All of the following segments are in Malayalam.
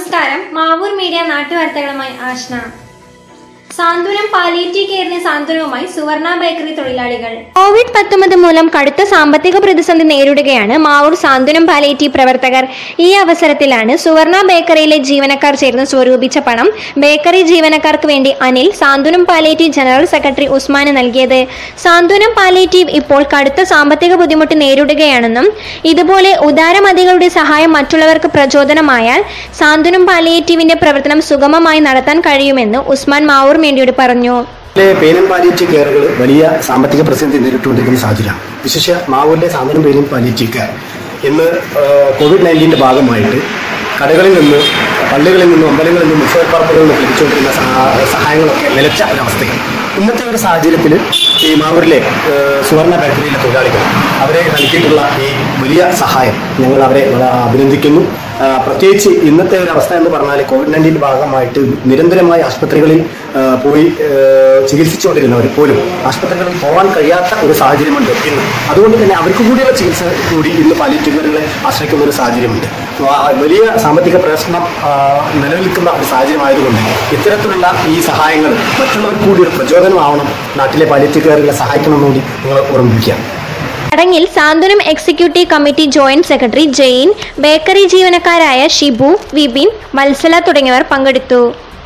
നമസ്കാരം മാവൂർ മീഡിയ നാട്ടുവാർത്തകളുമായി ആഷ്ന സാന്ത്വനം പാലിയേറ്റീവ് കെയറിന് സാന്ത്വനവുമായി സുവർണ ബേക്കറി തൊഴിലാളികൾ കോവിഡ് പത്തൊമ്പത് മൂലം കടുത്ത സാമ്പത്തിക പ്രതിസന്ധി നേരിടുകയാണ് മാവൂർ സാന്ത്വനം പാലിയേറ്റീവ് പ്രവർത്തകർ ഈ അവസരത്തിലാണ് സുവർണ ബേക്കറിയിലെ ജീവനക്കാർ ചേർന്ന് സ്വരൂപിച്ച പണം ബേക്കറി ജീവനക്കാർക്ക് വേണ്ടി Anil Santhwanam palliative general secretary ഉസ്മാന് നൽകിയത് സാന്ത്വനം പാലിയേറ്റീവ് ഇപ്പോൾ കടുത്ത സാമ്പത്തിക ബുദ്ധിമുട്ട് നേരിടുകയാണെന്നും ഇതുപോലെ ഉദാരമതികളുടെ സഹായം മറ്റുള്ളവർക്ക് പ്രചോദനമായാൽ സാന്ത്വനം പാലിയേറ്റീവിന്റെ പ്രവർത്തനം സുഗമമായി നടത്താൻ കഴിയുമെന്ന് ഉസ്മാൻ മാവൂർ മേണ്ടിയോട് പറഞ്ഞു ഇതിലെ പേനും പാലിയേറ്റീവ് കെയറുകൾ വലിയ സാമ്പത്തിക പ്രതിസന്ധി നേരിട്ടുകൊണ്ടിരിക്കുന്ന സാഹചര്യമാണ് വിശേഷ മാവൂരിലെ സാന്ത്വനം പേനും പാലിയേറ്റീവ് കെയർ ഇന്ന് ആ, കോവിഡ് നയൻറ്റീൻ്റെ ഭാഗമായിട്ട് കടകളിൽ നിന്ന് പള്ളികളിൽ നിന്നും അമ്പലങ്ങളിൽ നിന്നും ഉത്സവപ്പറമ്പുകളിൽ നിന്നും ലഭിച്ചുകൊണ്ടിരുന്ന സഹാ- സഹായങ്ങളൊക്കെ നിലച്ച ഒരവസ്ഥയാണ് ഇന്നത്തെ ഒരു സാഹചര്യത്തിൽ ഈ മാവൂരിലെ ആ, സുവർണ ബേക്കറിയിലെ തൊഴിലാളികൾ അവരെ നൽകിയിട്ടുള്ള ഈ വലിയ സഹായം ഞങ്ങൾ അവരെ വളരെ അഭിനന്ദിക്കുന്നു ആ, പ്രത്യേകിച്ച് ഇന്നത്തെ ഒരു അവസ്ഥ എന്ന് പറഞ്ഞാൽ കോവിഡ് നയൻറ്റീൻ്റെ ഭാഗമായിട്ട് നിരന്തരമായി ആശുപത്രികളിൽ ആ, പോയി ആ, ചികിത്സിച്ചുകൊണ്ടിരുന്നവർ പോലും ആശുപത്രികളിൽ പോകാൻ കഴിയാത്ത ഒരു സാഹചര്യമുണ്ട് ഇന്ന് അതുകൊണ്ട് തന്നെ അവർക്ക് കൂടിയുള്ള ചികിത്സ കൂടി ഇന്ന് പാലിയേറ്റീവുകളെ ആശ്രയിക്കുന്ന ഒരു സാഹചര്യമുണ്ട് ആ, വലിയ സാമ്പത്തിക പ്രശ്നം ആ, നിലനിൽക്കുന്ന ഒരു സാഹചര്യമായതുകൊണ്ട് ഇത്തരത്തിലുള്ള ഈ സഹായങ്ങൾ മറ്റുള്ളവർക്ക് കൂടി ഒരു പ്രചോദനമാവണം നാട്ടിലെ പാലിയേറ്റീവ് കെയറുകളെ സഹായിക്കണമെന്നുകൂടി നിങ്ങൾ ഓർമ്മിപ്പിക്കാം ചടങ്ങിൽ Santhwanam executive committee joint secretary Jain bakery ജീവനക്കാരായ ഷിബു വിപിൻ വത്സല തുടങ്ങിയവർ പങ്കെടുത്തു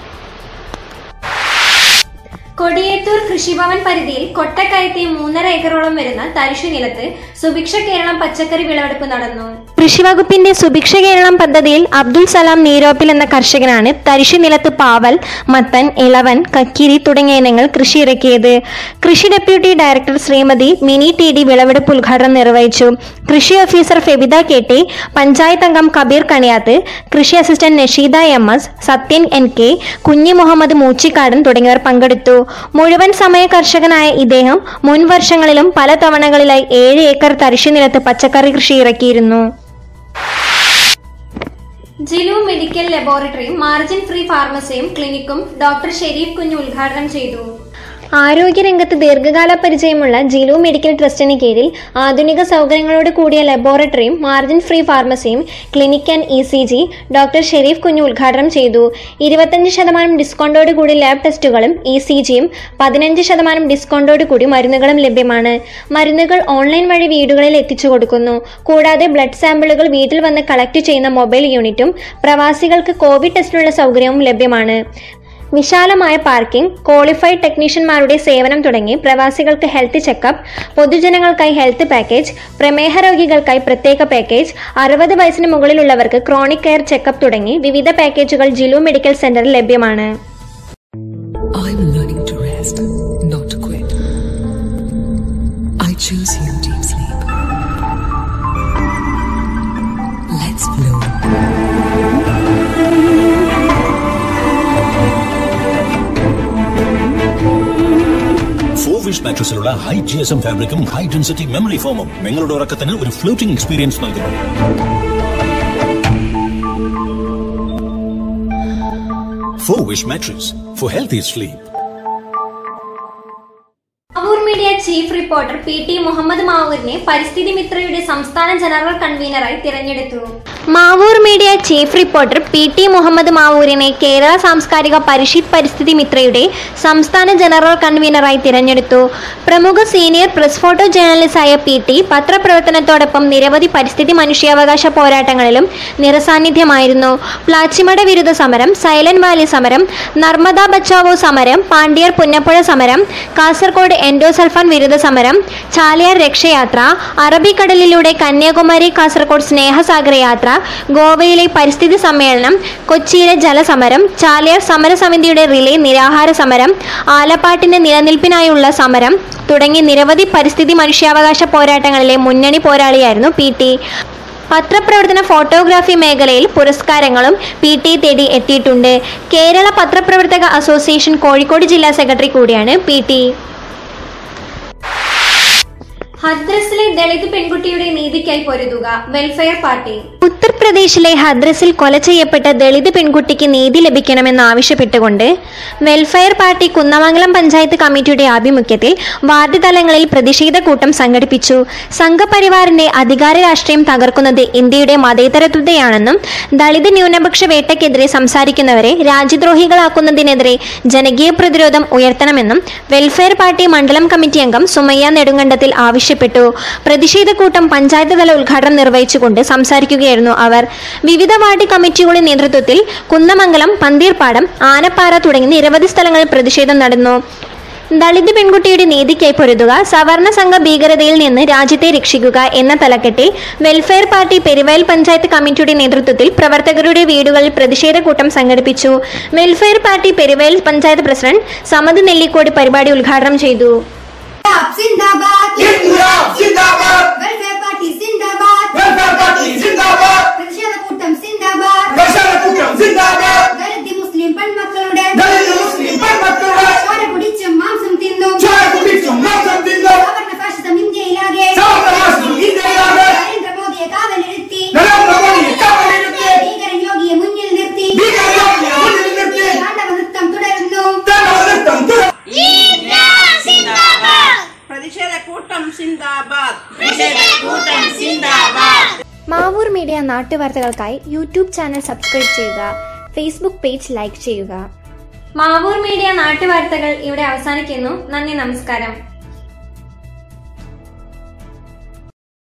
കൊടിയേത്തൂർ കൃഷിഭവൻ പരിധിയിൽ കൊട്ടക്കയത്തെ മൂന്നര ഏക്കറോളം വരുന്ന തരിശു നിലത്ത് സുഭിക്ഷ കേരളം പച്ചക്കറി വിളവെടുപ്പ് നടന്നു കൃഷിവകുപ്പിന്റെ സുഭിക്ഷ കേരളം പദ്ധതിയിൽ അബ്ദുൽ സലാം നീരോപ്പിൽ എന്ന കർഷകനാണ് തരിശു നിലത്ത് പാവൽ മത്തൻ ഇളവൻ കക്കിരി തുടങ്ങിയ ഇനങ്ങൾ കൃഷി ഇറക്കിയത് കൃഷി deputy director Shrimathi Mini T D വിളവെടുപ്പ് ഉദ്ഘാടനം നിർവഹിച്ചു കൃഷി officer Febitha K T panchayat അംഗം കബീർ കണിയാത്ത് കൃഷി assistant Nasheeda M S Sathyan N K Kunhi Muhammad മൂച്ചിക്കാടൻ തുടങ്ങിയവർ പങ്കെടുത്തു മുഴുവൻ സമയ കർഷകനായ ഇദ്ദേഹം മുൻ വർഷങ്ങളിലും പല തവണകളിലായി ഏഴ് ഏക്കർ തരിശു നിലത്ത് പച്ചക്കറി കൃഷി ഇറക്കിയിരുന്നു ജിലു മെഡിക്കൽ ലബോറട്ടറിയും മാർജിൻ ഫ്രീ ഫാർമസിയും ക്ലിനിക്കും ഡോക്ടർ ഷെരീഫ് കുഞ്ഞ് ഉദ്ഘാടനം ചെയ്തു ആരോഗ്യരംഗത്ത് ദീർഘകാല പരിചയമുള്ള ജിലു മെഡിക്കൽ ട്രസ്റ്റിന് കീഴിൽ ആധുനിക സൗകര്യങ്ങളോട് കൂടിയ ലബോറട്ടറിയും മാർജിൻ ഫ്രീ ഫാർമസിയും clinic and E C G doctor Shareef Kunju ഉദ്ഘാടനം ചെയ്തു ഇരുപത്തഞ്ച് ശതമാനം ഡിസ്കൗണ്ടോട് കൂടി ലാബ് ടെസ്റ്റുകളും ഇ സി ജിയും പതിനഞ്ച് ശതമാനം ഡിസ്കൗണ്ടോട് കൂടി മരുന്നുകളും ലഭ്യമാണ് മരുന്നുകൾ ഓൺലൈൻ വഴി വീടുകളിൽ എത്തിച്ചു കൊടുക്കുന്നു കൂടാതെ ബ്ലഡ് സാമ്പിളുകൾ വീട്ടിൽ വന്ന് കളക്ട് ചെയ്യുന്ന മൊബൈൽ യൂണിറ്റും പ്രവാസികൾക്ക് കോവിഡ് ടെസ്റ്റിനുള്ള സൗകര്യവും ലഭ്യമാണ് വിശാലമായ പാർക്കിംഗ് ക്വാളിഫൈഡ് ടെക്നീഷ്യന്മാരുടെ സേവനം തുടങ്ങി പ്രവാസികൾക്ക് ഹെൽത്ത് ചെക്കപ്പ് പൊതുജനങ്ങൾക്കായി ഹെൽത്ത് പാക്കേജ് പ്രമേഹ രോഗികൾക്കായി പ്രത്യേക പാക്കേജ് അറുപത് വയസ്സിന് മുകളിലുള്ളവർക്ക് ക്രോണിക് കെയർ ചെക്കപ്പ് തുടങ്ങി വിവിധ പാക്കേജുകൾ ജിലു മെഡിക്കൽ സെന്ററിൽ ലഭ്യമാണ് I'm learning to rest, not to quit. I choose you, deep sleep. Let's flow. For wish മാട്രസിലുള്ള ഹൈ ജി എസ് എം ഫാബ്രിക്കും ഹൈ ഡെൻസിറ്റി മെമ്മറി ഫോമും നിങ്ങളുടെ ഉറക്കത്തിന് ഒരു ഫ്ലോട്ടിംഗ് എക്സ്പീരിയൻസ് നൽകുന്നു for wish mattress for healthy sleep Mavoor media chief reporter P T Muhammad മാവൂരിനെ പരിസ്ഥിതി മിത്രയുടെ സംസ്ഥാന ജനറൽ കൺവീനറായി തിരഞ്ഞെടുത്തു Mavoor media chief reporter P T Muhammad മാവൂരിനെ കേരള സാംസ്കാരിക പരിഷിത് പരിസ്ഥിതി മിത്രയുടെ സംസ്ഥാന ജനറൽ കൺവീനറായി തിരഞ്ഞെടുത്തു പ്രമുഖ സീനിയർ പ്രസ് ഫോട്ടോ ജേർണലിസ്റ്റായ പി ടി പത്രപ്രവർത്തനത്തോടൊപ്പം നിരവധി പരിസ്ഥിതി മനുഷ്യാവകാശ പോരാട്ടങ്ങളിലും നിറസാന്നിധ്യമായിരുന്നു പ്ലാച്ചിമട വിരുദ്ധ സമരം സൈലന്റ് വാലി സമരം നർമ്മദ ബച്ചാവോ സമരം പാണ്ഡ്യർ പുന്നപ്പുഴ സമരം കാസർഗോഡ് എൻഡോസൾഫാൻ വിരുദ്ധ സമരം ചാലിയാർ രക്ഷയാത്ര അറബിക്കടലിലൂടെ കന്യാകുമാരി കാസർഗോഡ് സ്നേഹസാഗര യാത്ര ഗോവയിലെ പരിസ്ഥിതി സമ്മേളനം കൊച്ചിയിലെ ജലസമരം ചാലിയാർ സമരസമിതിയുടെ റിലേ നിരാഹാര സമരം ആലപ്പാട്ടിന്റെ നിലനിൽപ്പിനായുള്ള സമരം തുടങ്ങി നിരവധി പരിസ്ഥിതി മനുഷ്യാവകാശ പോരാട്ടങ്ങളിലെ മുന്നണി പോരാളിയായിരുന്നു പി ടി പത്രപ്രവർത്തന ഫോട്ടോഗ്രാഫി മേഖലയിൽ പുരസ്കാരങ്ങളും പി ടി തേടി എത്തിയിട്ടുണ്ട് കേരള പത്രപ്രവർത്തക അസോസിയേഷൻ കോഴിക്കോട് ജില്ലാ സെക്രട്ടറി കൂടിയാണ് പി ടി ഹദ്രസിലെ ദളിത് പെൺകുട്ടിയുടെ നീതിക്കായി പൊരുതുക വെൽഫെയർ പാർട്ടി ഉത്തർപ്രദേശ് ഉത്തർപ്രദേശിലെ ഹദ്രസിൽ കൊല ചെയ്യപ്പെട്ട ദളിത് പെൺകുട്ടിക്ക് നീതി ലഭിക്കണമെന്ന് ആവശ്യപ്പെട്ടുകൊണ്ട് വെൽഫെയർ പാർട്ടി കുന്നമംഗലം പഞ്ചായത്ത് കമ്മിറ്റിയുടെ ആഭിമുഖ്യത്തിൽ വാർഡ് തലങ്ങളിൽ പ്രതിഷേധ കൂട്ടം സംഘടിപ്പിച്ചു സംഘപരിവാറിന്റെ അധികാര രാഷ്ട്രീയം തകർക്കുന്നത് ഇന്ത്യയുടെ മതേതരത്വത്തെയാണെന്നും ദളിത് ന്യൂനപക്ഷ വേട്ടയ്ക്കെതിരെ സംസാരിക്കുന്നവരെ രാജ്യദ്രോഹികളാക്കുന്നതിനെതിരെ ജനകീയ പ്രതിരോധം ഉയർത്തണമെന്നും വെൽഫെയർ പാർട്ടി മണ്ഡലം കമ്മിറ്റി അംഗം സുമയ്യ നെടുങ്കണ്ടത്തിൽ ആവശ്യപ്പെട്ടു പ്രതിഷേധ കൂട്ടം പഞ്ചായത്ത് തല ഉദ്ഘാടനം നിർവഹിച്ചുകൊണ്ട് സംസാരിക്കുകയായിരുന്നു അവർ വിവിധ വാർഡ് കമ്മിറ്റികളുടെ നേതൃത്വത്തിൽ കുന്നമംഗലം പന്തീർപ്പാടം ആനപ്പാറ തുടങ്ങി നിരവധി സ്ഥലങ്ങളിൽ പ്രതിഷേധം നടന്നു ദളിത് പെൺകുട്ടിയുടെ നീതിക്കായി പൊരുതുക സവർണ സംഘ ഭീകരതയിൽ നിന്ന് രാജ്യത്തെ രക്ഷിക്കുക എന്ന തലക്കെട്ടിൽ വെൽഫെയർ പാർട്ടി പെരുവയൽ പഞ്ചായത്ത് കമ്മിറ്റിയുടെ നേതൃത്വത്തിൽ പ്രവർത്തകരുടെ വീടുകളിൽ പ്രതിഷേധ കൂട്ടം സംഘടിപ്പിച്ചു welfare party Peruvayal panchayat president Samad Nellikode പരിപാടി ഉദ്ഘാടനം ചെയ്തു സിന്ദാബാദ് ഇൻകുലാബ് സിന്ദാബാദ് വെൽഫെയർ പാർട്ടി സിന്ദാബാദ് വെൽഫെയർ പാർട്ടി സിന്ദാബാദ് പ്രതിഷേധ കൂട്ടം സിന്ദാബാദ് പ്രചാരക്കൂട്ടം സിന്ദാബാദ് ദളിത് മുസ്ലിം പെൺമക്കളുടെ ദളിത് മുസ്ലിം പെൺമക്കളുടെ ചോര കുടിച്ചും മാംസം തിന്നും ചോര കുടിച്ചും മാംസം തിന്നും സവർണ ഫാഷിസം ഇന്ത്യയിലാകെ സവർണഫാഷിസം ഇന്ത്യയിലാകെ നരേന്ദ്രമോദിയെ കാവലിരുത്തി നരേന്ദ്രമോദിയെ കാവലിരുത്തി ഭീകരൻ യോഗിയെ മുന്നിൽ നിർത്തി ഭീകരയോഗിയെ മുന്നിൽ നിർത്തി താണ്ഡവ നൃത്തം തുടരുന്നു താണ്ഡവ നൃത്തം തുടർന്നു പ്രതിഷേധ കൂട്ടം സിന്ദാബാദ് പ്രതിഷേധ കൂട്ടം സിന്ദാബാദ് മാവൂർ മീഡിയ നാട്ടുവാർത്തകൾക്കായി യൂട്യൂബ് ചാനൽ സബ്സ്ക്രൈബ് ചെയ്യുക ഫേസ്ബുക്ക് പേജ് ലൈക്ക് ചെയ്യുക മാവൂർ മീഡിയ നാട്ടുവാർത്തകൾ ഇവിടെ അവസാനിക്കുന്നു നന്ദി നമസ്കാരം